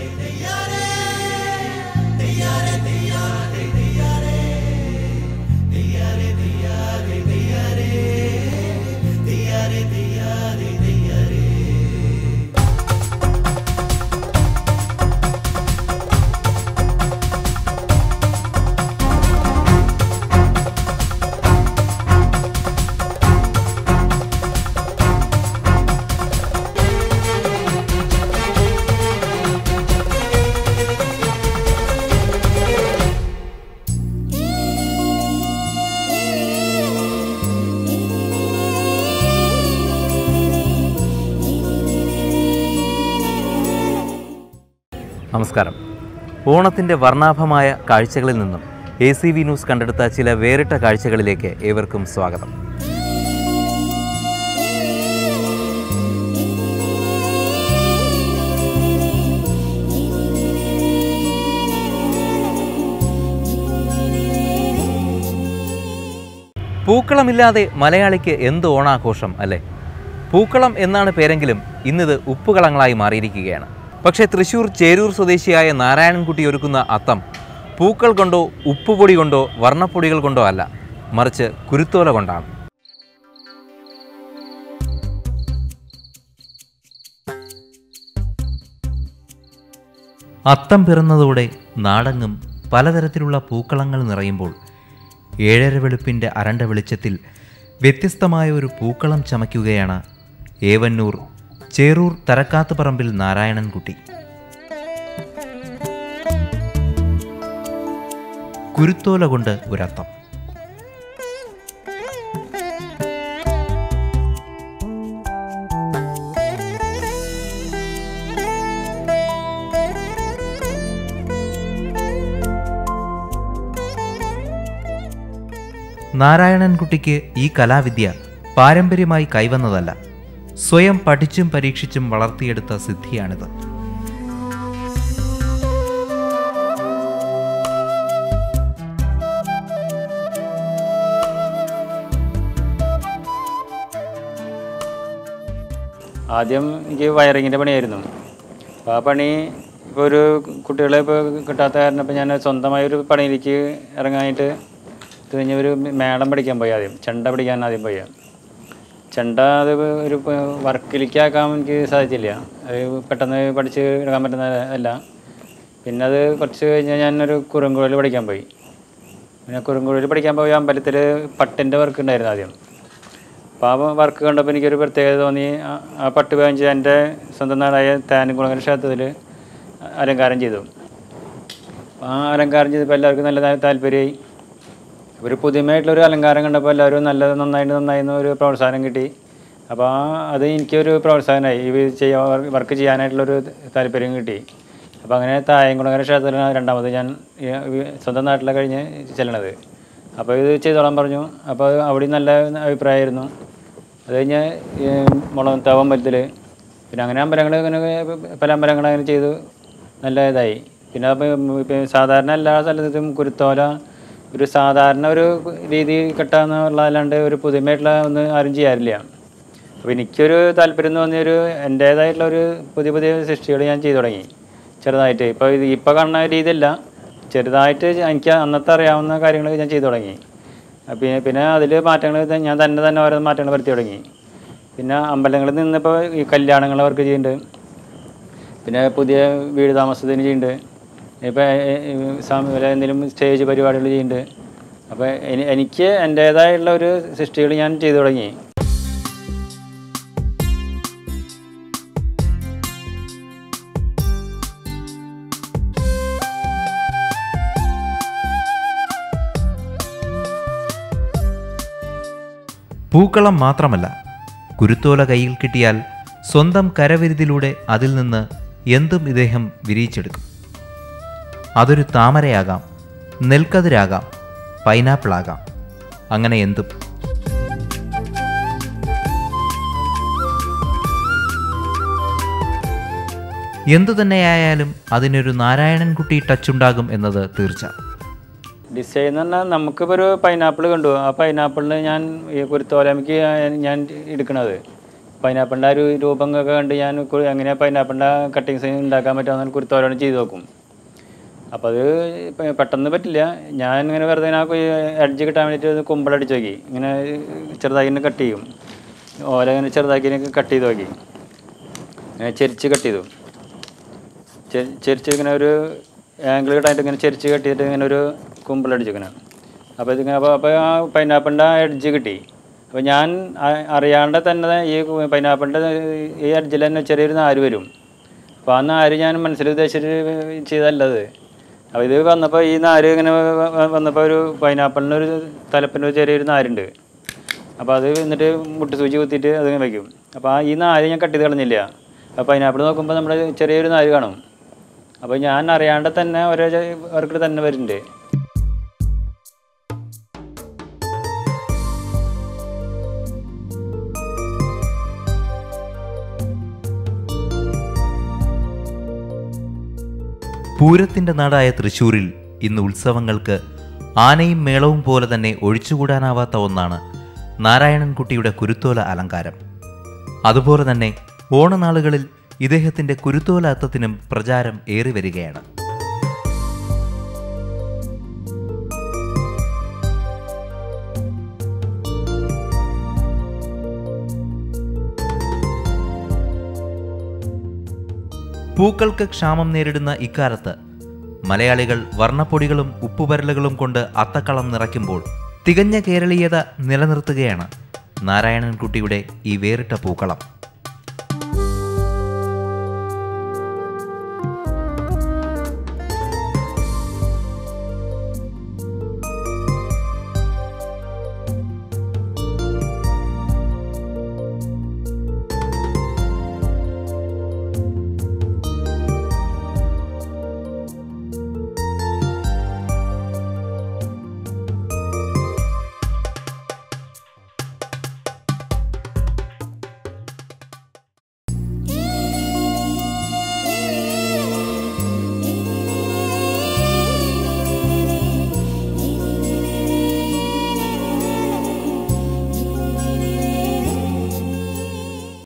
നമസ്കാരം ഓണത്തിൻ്റെ വർണ്ണാഭമായ കാഴ്ചകളിൽ നിന്നും എ സി വി ന്യൂസ് കണ്ടെടുത്ത ചില വേറിട്ട കാഴ്ചകളിലേക്ക് ഏവർക്കും സ്വാഗതം പൂക്കളമില്ലാതെ മലയാളിക്ക് എന്ത് ഓണാഘോഷം അല്ലേ പൂക്കളം എന്നാണ് പേരെങ്കിലും ഇന്നിത് ഉപ്പുകളങ്ങളായി മാറിയിരിക്കുകയാണ് പക്ഷേ തൃശൂർ ചേരൂർ സ്വദേശിയായ നാരായണൻകുട്ടി ഒരുക്കുന്ന അത്തം പൂക്കൾ കൊണ്ടോ ഉപ്പുപൊടി കൊണ്ടോ വർണ്ണപ്പൊടികൾ കൊണ്ടോ അല്ല മറിച്ച് കുരുത്തോല കൊണ്ടാണ് അത്തം പിറന്നതോടെ നാടെങ്ങും പലതരത്തിലുള്ള പൂക്കളങ്ങൾ നിറയുമ്പോൾ ഏഴര വെളുപ്പിൻ്റെ അരണ്ട വെളിച്ചത്തിൽ വ്യത്യസ്തമായ ഒരു പൂക്കളം ചമയ്ക്കുകയാണ് ഏവന്നൂർ ചേറൂർ തരക്കാത്തുപറമ്പിൽ നാരായണൻകുട്ടി കുരുത്തോല കൊണ്ട് ഒരത്തം നാരായണൻകുട്ടിക്ക് ഈ കലാവിദ്യ പാരമ്പര്യമായി കൈവന്നതല്ല സ്വയം പഠിച്ചും പരീക്ഷിച്ചും വളർത്തിയെടുത്ത സിദ്ധിയാണിത് ആദ്യം എനിക്ക് വയറിങ്ങിൻ്റെ പണിയായിരുന്നു അപ്പോൾ ആ പണി ഇപ്പോൾ ഒരു കുട്ടികളെ ഇപ്പോൾ കിട്ടാത്ത കാരണം ഇപ്പോൾ ഞാൻ സ്വന്തമായി ഒരു പണിയിലേക്ക് ഇറങ്ങാനായിട്ട് ഇത് കഴിഞ്ഞ് ഒരു മേളം പഠിക്കാൻ പോയി ആദ്യം ചെണ്ട പഠിക്കാൻ ആദ്യം പോയി ചെണ്ട അത് ഒരു വർക്കിലേക്ക് ആക്കാൻ എനിക്ക് സാധിച്ചില്ല അത് പെട്ടെന്ന് പഠിച്ച് എടുക്കാൻ പറ്റുന്ന അല്ല പിന്നെ അത് കുറച്ച് കഴിഞ്ഞ് ഞാനൊരു കുറുങ്കുഴൽ പഠിക്കാൻ പോയി പിന്നെ കുറുങ്കുഴൽ പഠിക്കാൻ പോയ അമ്പലത്തിൽ പട്ടിൻ്റെ വർക്ക് ഉണ്ടായിരുന്നു ആദ്യം അപ്പോൾ ആ വർക്ക് കണ്ടപ്പോൾ എനിക്കൊരു പ്രത്യേകത തോന്നി ആ- ആ പട്ട് വാങ്ങിച്ച് എൻ്റെ സ്വന്തം നാടായ താനുകുളങ്ങര ക്ഷേത്രത്തിൽ അലങ്കാരം ചെയ്തു ആ അലങ്കാരം ചെയ്തപ്പോൾ എല്ലാവർക്കും നല്ല താ- താല്പര്യമായി ഒരു പുതുമയായിട്ടുള്ളൊരു അലങ്കാരം കണ്ടപ്പോൾ എല്ലാവരും നല്ല നന്നായിട്ട് നന്നായിരുന്നു ഒരു പ്രോത്സാഹനം കിട്ടി അപ്പോൾ ആ അത് എനിക്കൊരു പ്രോത്സാഹനമായി ഇത് ചെയ്യാൻ വർക്ക് ചെയ്യാനായിട്ടുള്ളൊരു താല്പര്യം കിട്ടി അപ്പോൾ അങ്ങനെ തായംകുളങ്ങര ക്ഷേത്രത്തിലാണ് രണ്ടാമത് ഞാൻ ഈ സ്വന്തം നാട്ടിലെ കഴിഞ്ഞ് ചെല്ലണത് അപ്പോൾ ഇത് ചെയ്തോളാൻ പറഞ്ഞു അപ്പോൾ അവിടെ നല്ല അഭിപ്രായമായിരുന്നു അത് കഴിഞ്ഞ് ഈ മുളകത്താവ് അമ്പലത്തിൽ പിന്നെ അങ്ങനെ അമ്പലങ്ങൾ ഇങ്ങനെ പല അമ്പലങ്ങൾ അങ്ങനെ ചെയ്തു നല്ല ഇതായി പിന്നെ അപ്പം ഇപ്പം സാധാരണ എല്ലാ സ്ഥലത്തും കുരുത്തോല ഒരു സാധാരണ ഒരു രീതി കെട്ടാന്നുള്ളതല്ലാണ്ട് ഒരു പുതുമയായിട്ടുള്ള ഒന്നും ആരും ചെയ്യാറില്ല അപ്പോൾ എനിക്കൊരു താല്പര്യം തോന്നിയൊരു എൻ്റേതായിട്ടുള്ള ഒരു പുതിയ പുതിയ സൃഷ്ടികൾ ഞാൻ ചെയ്തു തുടങ്ങി ചെറുതായിട്ട് ഇപ്പോൾ ഇത് ഇപ്പോൾ കാണുന്ന രീതിയല്ല ചെറുതായിട്ട് എനിക്ക് അന്നത്തെ അറിയാവുന്ന കാര്യങ്ങൾ ഞാൻ ചെയ്തു തുടങ്ങി അഹ് പിന്നെ പിന്നെ അതിൽ മാറ്റങ്ങൾ ഞാൻ തന്നെ തന്നെ ഓരോ മാറ്റങ്ങൾ വരുത്തി തുടങ്ങി പിന്നെ അമ്പലങ്ങളിൽ നിന്നിപ്പോൾ ഈ കല്യാണങ്ങൾ വർക്ക് ചെയ്യുന്നുണ്ട് പിന്നെ പുതിയ വീട് താമസത്തിന് ചെയ്യുന്നുണ്ട് ഇപ്പോൾ സാമൂഹ്യ എന്തെങ്കിലും സ്റ്റേജ് പരിപാടികൾ ചെയ്യുന്നുണ്ട് അപ്പോൾ എനി- എനിക്ക് എൻ്റേതായുള്ള ഒരു സൃഷ്ടികൾ ഞാൻ ചെയ്തു തുടങ്ങി പൂക്കളം മാത്രമല്ല കുരുത്തോല കയ്യിൽ കിട്ടിയാൽ സ്വന്തം കരവിരുതിലൂടെ അതിൽ നിന്ന് എന്തും ഇദ്ദേഹം വിരിയിച്ചെടുക്കും അതൊരു താമരയാകാം നെൽക്കതിരാകാം പൈനാപ്പിളാകാം അങ്ങനെ എന്തും എന്തു തന്നെയായാലും അതിനൊരു നാരായണൻകുട്ടി ടച്ച് ഉണ്ടാകും എന്നത് തീർച്ച ഡിസൈൻ എന്ന് പറഞ്ഞാൽ നമുക്കിപ്പോൾ ഒരു പൈനാപ്പിൾ കണ്ടു ആ പൈനാപ്പിളിന് ഞാൻ ഈ കുരുത്തോലമയ്ക്ക് ഞാൻ എടുക്കണത് പൈനാപ്പിളിൻ്റെ ആ ഒരു രൂപം ഒക്കെ കണ്ട് ഞാൻ കു- എങ്ങനെ പൈനാപ്പിളിൻ്റെ കട്ടിങ്സ് ഉണ്ടാക്കാൻ പറ്റുമെന്ന് കുരുത്തോരോണം ചെയ്ത് നോക്കും അപ്പോൾ അത് ഇപ്പം പെട്ടെന്ന് പറ്റില്ല ഞാൻ ഇങ്ങനെ വെറുതെ ആ എഡ്ജ് കിട്ടാൻ വേണ്ടിയിട്ട് കുമ്പളടിച്ച് നോക്കി ഇങ്ങനെ ചെറുതാക്കി ഇങ്ങനെ കട്ട് ചെയ്യും ഓല ഇങ്ങനെ ചെറുതാക്കി കട്ട് ചെയ്ത് നോക്കി ഇങ്ങനെ ചെരിച്ച് കട്ട് ചെയ്തു ചെ- ചെരിച്ച് ഇങ്ങനെ ഒരു ആംഗിൾ കിട്ടാനായിട്ട് ഇങ്ങനെ ചെരിച്ച് കട്ട് ചെയ്തിട്ട് ഇങ്ങനെ ഒരു കുമ്പിളടിച്ചു ഇങ്ങനെ അപ്പോൾ ഇതിങ്ങനെ അപ്പോൾ അപ്പോൾ ആ പൈനാപ്പിളിൻ്റെ എഡ്ജ് കിട്ടി അപ്പോൾ ഞാൻ അ- അറിയാണ്ട് തന്നെ ഈ പൈനാപ്പിളിൻ്റെ ഈ എഡ്ജിൽ തന്നെ ചെറിയൊരു നാര് വരും അപ്പോൾ ആ നാര് ഞാൻ മനസ്സിൽ ഉദ്ദേശിച്ചിട്ട് ചെയ്തല്ലത് അപ്പോൾ ഇത് വന്നപ്പോൾ ഈ നാര് ഇങ്ങനെ വ- വ- വന്നപ്പോൾ ഒരു പൈനാപ്പിളിൻ്റെ ഒരു തലപ്പിൻ്റെ ഒരു ചെറിയൊരു നാരുണ്ട് അപ്പോൾ അത് എന്നിട്ട് മുട്ട് സൂചി കുത്തിയിട്ട് അത് ഇങ്ങനെ വയ്ക്കും അപ്പോൾ ആ ഈ നാര് ഞാൻ കട്ട് ചെയ്ത് കളഞ്ഞില്ല അപ്പോൾ പൈനാപ്പിൾ നോക്കുമ്പോൾ നമ്മുടെ ചെറിയൊരു നാര് കാണും അപ്പോൾ ഞാൻ അറിയാണ്ട് തന്നെ ഓരോ വർക്കിൽ തന്നെ വരുന്നുണ്ട് പൂരത്തിന്റെ നാടായ തൃശൂരിൽ ഇന്ന് ഉത്സവങ്ങൾക്ക് ആനയും മേളവും പോലെ തന്നെ ഒഴിച്ചുകൂടാനാവാത്ത ഒന്നാണ് നാരായണൻകുട്ടിയുടെ കുരുത്തോല അലങ്കാരം അതുപോലെ തന്നെ ഓണനാളുകളിൽ ഇദ്ദേഹത്തിന്റെ കുരുത്തോല അത്തത്തിനും പ്രചാരം ഏറി വരികയാണ് പൂക്കൾക്ക് ക്ഷാമം നേരിടുന്ന ഇക്കാലത്ത് മലയാളികൾ വർണ്ണപ്പൊടികളും ഉപ്പുപരലുകളും കൊണ്ട് അത്തക്കളം നിറയ്ക്കുമ്പോൾ തികഞ്ഞ കേരളീയത നിലനിർത്തുകയാണ് നാരായണൻകുട്ടിയുടെ ഈ വേറിട്ട പൂക്കളം